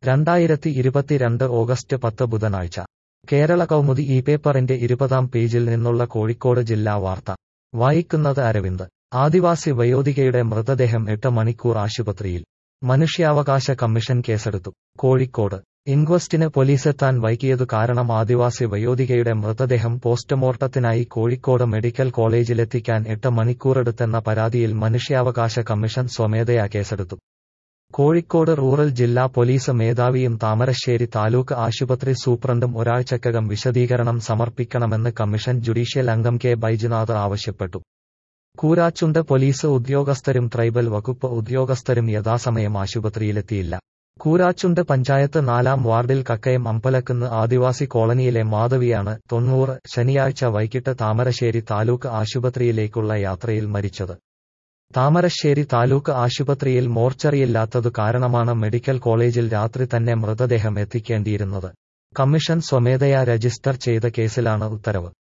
രണ്ടായിരത്തി ഇരുപത്തിരണ്ട് ഓഗസ്റ്റ് പത്ത് ബുധനാഴ്ച കേരള കൗമുദി ഈ പേപ്പറിന്റെ ഇരുപതാം പേജിൽ നിന്നുള്ള കോഴിക്കോട് ജില്ലാ വാർത്ത വായിക്കുന്നത് അരവിന്ദ് ആദിവാസി വയോധികയുടെ മൃതദേഹം എട്ട് മണിക്കൂർ ആശുപത്രിയിൽ മനുഷ്യാവകാശ കമ്മീഷൻ കേസെടുത്തു കോഴിക്കോട് ഇൻക്വസ്റ്റിന് പോലീസെത്താൻ വൈകിയതു കാരണം ആദിവാസി വയോധികയുടെ മൃതദേഹം പോസ്റ്റ്മോർട്ടത്തിനായി കോഴിക്കോട് മെഡിക്കൽ കോളേജിലെത്തിക്കാൻ എട്ട് മണിക്കൂറെടുത്തെന്ന പരാതിയിൽ മനുഷ്യാവകാശ കമ്മീഷൻ സ്വമേധയാ കേസെടുത്തു കോഴിക്കോട് റൂറൽ ജില്ലാ പോലീസ് മേധാവിയും താമരശ്ശേരി താലൂക്ക് ആശുപത്രി സൂപ്രണ്ടും ഒരാഴ്ചക്കകം വിശദീകരണം സമർപ്പിക്കണമെന്ന് കമ്മീഷൻ ജുഡീഷ്യൽ അംഗം കെ ബൈജുനാഥ് ആവശ്യപ്പെട്ടു കൂരാച്ചുണ്ട് പോലീസ് ഉദ്യോഗസ്ഥരും ട്രൈബൽ വകുപ്പ് ഉദ്യോഗസ്ഥരും യഥാസമയം ആശുപത്രിയിലെത്തിയില്ല കൂരാച്ചുണ്ട് പഞ്ചായത്ത് നാലാം വാർഡിൽ കക്കയം അമ്പലക്കുന്ന് ആദിവാസി കോളനിയിലെ മാധവിയാണ് തൊണ്ണൂറ് ശനിയാഴ്ച വൈകിട്ട് താമരശ്ശേരി താലൂക്ക് ആശുപത്രിയിലേക്കുള്ള യാത്രയിൽ മരിച്ചത് താമരശ്ശേരി താലൂക്ക് ആശുപത്രിയിൽ മോർച്ചറിയില്ലാത്തതു കാരണമാണ് മെഡിക്കൽ കോളേജിൽ രാത്രി തന്നെ മൃതദേഹം എത്തിക്കേണ്ടിയിരുന്നത് കമ്മീഷൻ സ്വമേധയാ രജിസ്റ്റർ ചെയ്ത കേസിലാണ് ഉത്തരവ്